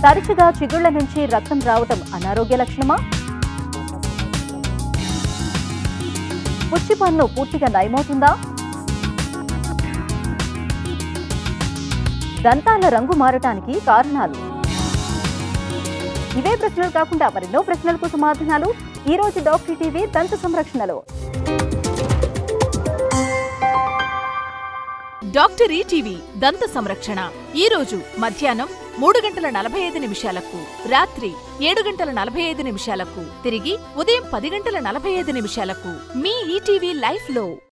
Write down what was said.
తరచుగా చిగుళ్ల నుంచి రక్తం రావటం అనారోగ్య లక్షణమా పుచ్చి పన్ను పూర్తిగా నయమవుతుందా దంతాల రంగు మారటానికి కారణాలు ఇవే ప్రశ్నలు కాకుండా మరెన్నో ప్రశ్నలకు సమాధానాలు ఈ రోజు డాక్టర్ టీవీ దంత సంరక్షణలో డాక్టర్ ఈటీవీ దంత సంరక్షణ ఈ రోజు మధ్యాహ్నం మూడు గంటల నలభై ఐదు నిమిషాలకు రాత్రి ఏడు గంటల నలభై ఐదు నిమిషాలకు తిరిగి ఉదయం పది గంటల నలభై ఐదు నిమిషాలకు మీ ఈటీవీ లైఫ్ లో